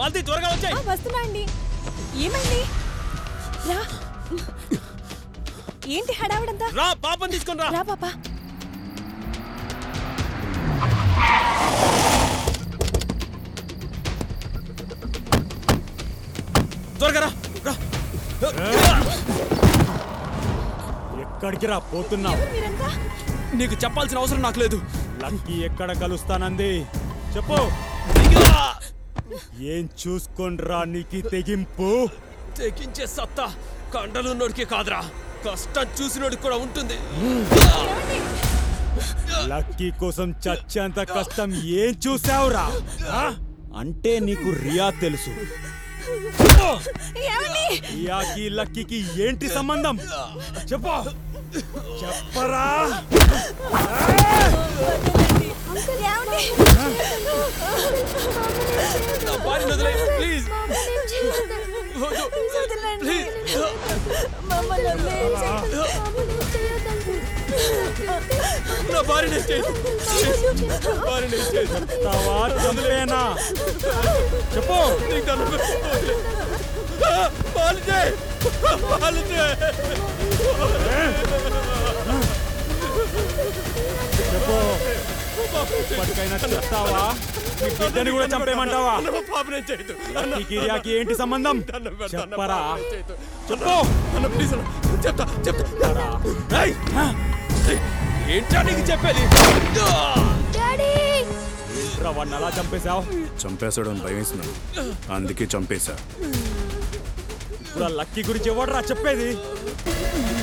మాల్తీ త్వరగా వచ్చాయి ఆ, వస్తున్నా అండి ఏమైంది రా ఏంటి హడావిడంతా రా పాపం తీసుకొని రా రా పాపా త్వరగా రా రా ఎక్కడికి రా పోతున్నావు ఎవరు మీరంతా నీకు చెప్పాల్సిన అవసరం నాకు లేదు లక్కీ ఎక్కడ కలుస్తానంది చెప్పు దిగిరా. ఏం చూసుకొనిరా నీకు ఈ తెగింపు తెగించే సత్తా కండలున్నోడికి కాదురా కష్టం చూసినోడికి కూడా ఉంటుంది లక్కీ కోసం చచ్చేంత కష్టం ఏం చూసావురా ఆ? అంటే నీకు రియా తెలుసు ఏమండి రియాకి లక్కీకి ఏంటి సంబంధం చెప్పు చెప్పరా ఏమండి నా భార్యను వదిలేయ్, ప్లీజ్ వద్దు. వదలండి. ప్లీజ్ మమ్మల్ని వదిలేయండి. నా భార్యను చేయదు భార్యను చేయదు చెప్తావా చంపేనా చెప్పు నీకు దండం పెడతా. వదిలేయ్. ఆ, పాలితే పాలితే చెప్పు ఇప్పటికైనా చెప్తావా నీ బిడ్డని కూడా చంపేయమంటావా అన్న, పాపనే చేయదు లక్కీకి రియాకి ఏంటి సంబంధం దండం పెడతా, అన్న, చెప్పరా పాపనే చేయదు. చెప్పు అన్న ప్లీజ్ అన్న చెప్తా చెప్తా ఏయ్! ఏంటా నీకు చెప్పేది రా వాడిని అలా చంపేశావు చంపేశాడని భయం వేసింది అందుకే చంపేశా ఇప్పుడు ఆ లక్కీ గురించి ఎవడరా చెప్పేది